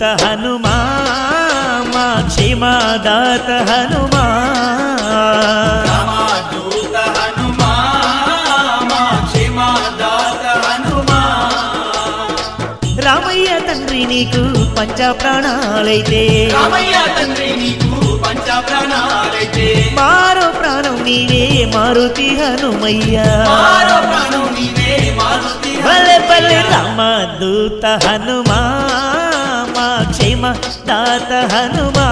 హనుమా మా క్షేమదాత హనుమా రామదూత హనుమా మా క్షేమదాత హనుమా రామయ్య తండ్రి నీకు పంచ ప్రాణాలైతే రామయ్య తండ్రి నీకు పంచ ప్రాణాలైతే మారో ప్రాణం నీవే మారుతి హనుమయ్య మారో ప్రాణం నీవే మారుతి భలే భలే రామదూత హనుమా మా క్షేమ దాత హనుమా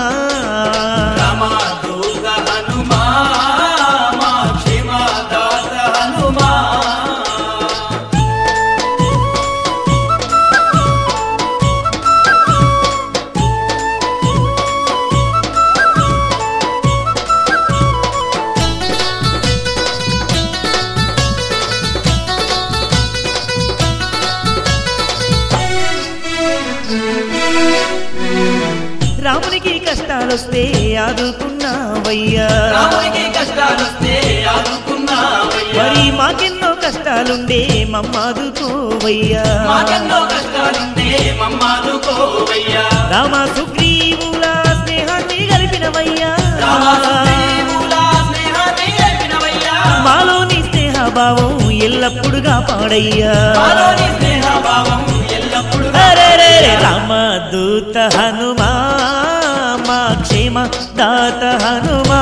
రామదూత హనుమా మా క్షేమదాత హనుమా రామునికి కష్టాలొస్తే ఆదుకున్నావయ్యా రామునికి కష్టాలొస్తే ఆదుకున్నావయ్యా మరి మాకెన్నో కష్టాలుండే మమ్మాదుకోవయ్యా మాకెన్నో కష్టాలుంటే మమ్మాదుకోవయ్యా రామ సుగ్రీవుల స్నేహాన్ని కలిపినవయ్యా రామసుగ్రీవుల స్నేహాన్ని గడిపినవయ్యా. మాలోని స్నేహ భావం ఎల్లప్పుడుగా పాడయ్యా మాలోని స్నేహభావం ఎల్లప్పుడూ హరే రామదూత హనుమా మా క్షేమ దాత హనుమా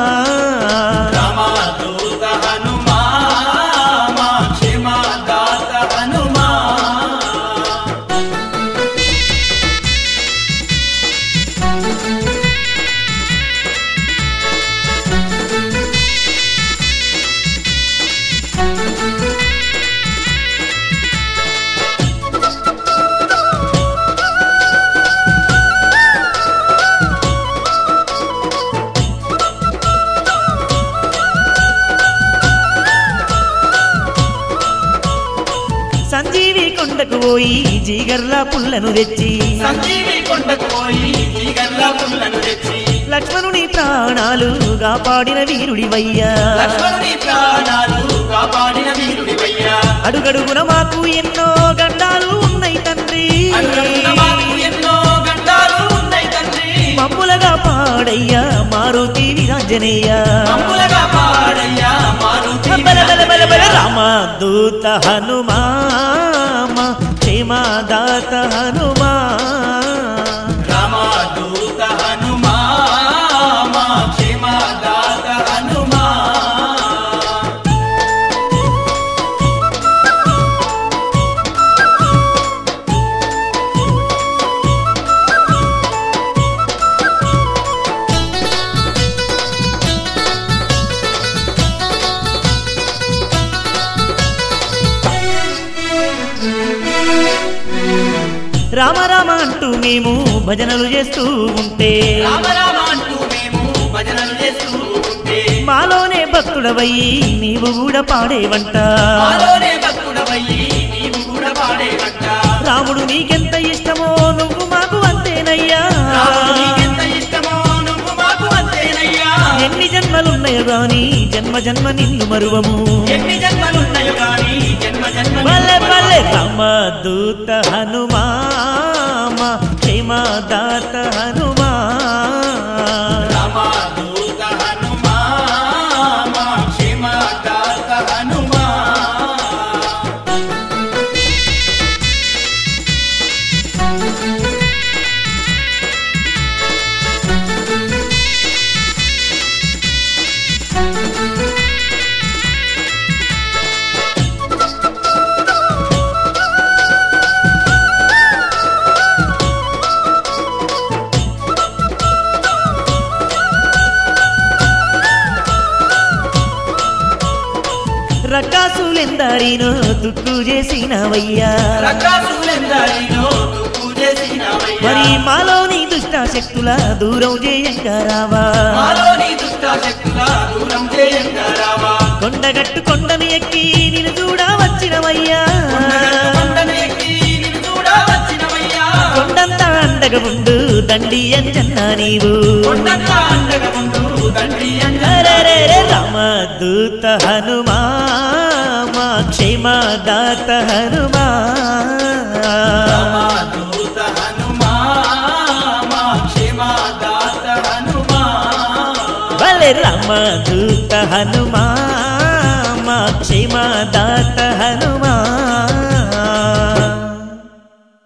రామదూత హనుమా మా క్షేమదాత హనుమా సంజీవి కొండకు పోయి జీగర్ల పుల్లను తెచ్చి సంజీవి కొండకు పోయి తీగల్ల పుల్లను తెచ్చి లక్ష్మణుని ప్రాణాలు కాపాడిన వీరుడివయ్యా లక్ష్మణుని ప్రాణాలు కాపాడిన వీరుడివయ్యా అడుగడుగున మాకు ఎన్నో గండాలు ఉన్నాయి తండ్రి అన్నున్న మాకు ఎన్నో గండాలు ఉన్నాయి తండ్రి మమ్ములగా పాడయ్యా మారుతి విరాంజనేయ మమ్ములగా పాడయ్యా మారుతి బల బల బల బల రామదూత హనుమా మా క్షేమదాత హనుమా రామదూత హనుమా మా క్షేమదాత హనుమా రామ రామ అంటూ మేము భజనలు చేస్తూ ఉంటే రామ రామ అంటూ మేము భజనలు చేస్తూ ఉంటే మాలోనే భక్తుడవయ్యి నీవు కూడా పాడేవంట మాలోనే భక్తుడవయ్యి నీవు కూడా పాడేవంట రాముడు నీకెంత ఇష్టమో నువ్వు మాకు అంతేనయ్యా రాముడు నీకెంత ఇష్టమో నువ్వు మాకు అంతేనయ్యా ఎన్ని జన్మలున్నాయో గాని జన్మ జన్మ నిన్ను మరువము ఎన్ని జన్మలున్నాయో గాని జన్మ జన్మ పల్లె పల్లె రామదూత హనుమా మా క్షేమదాత హనుమా రామదూత హనుమా మా క్షేమదాత హనుమా రకాసులెందరినో దుక్కు చేసినవయ్యా రకాసులెందరినో తుప్పు చేసినవయ్యా. మరి మాలోని దుష్ట శక్తుల దూరం చేయంగా రావా మాలోని దుష్టాశక్తుల దూరం చేయంగా రావా. కొండగట్టు కొండను ఎక్కి నిన్ను చూడ వచ్చినవయ్యా కొండగట్టు కొండను ఎక్కి నిన్ను చూడ వచ్చినవయ్యా. కొండంతా అండగా ఉండు దండి అంజన్న నీవు కొండంతా అండగా ఉండు తండ్రి అంజన్న. అరెరెరె రామదూత హనుమా మా క్షేమదాత హనుమా రామదూత హనుమా అరే రామదూత హనుమా మా క్షేమదాత హనుమా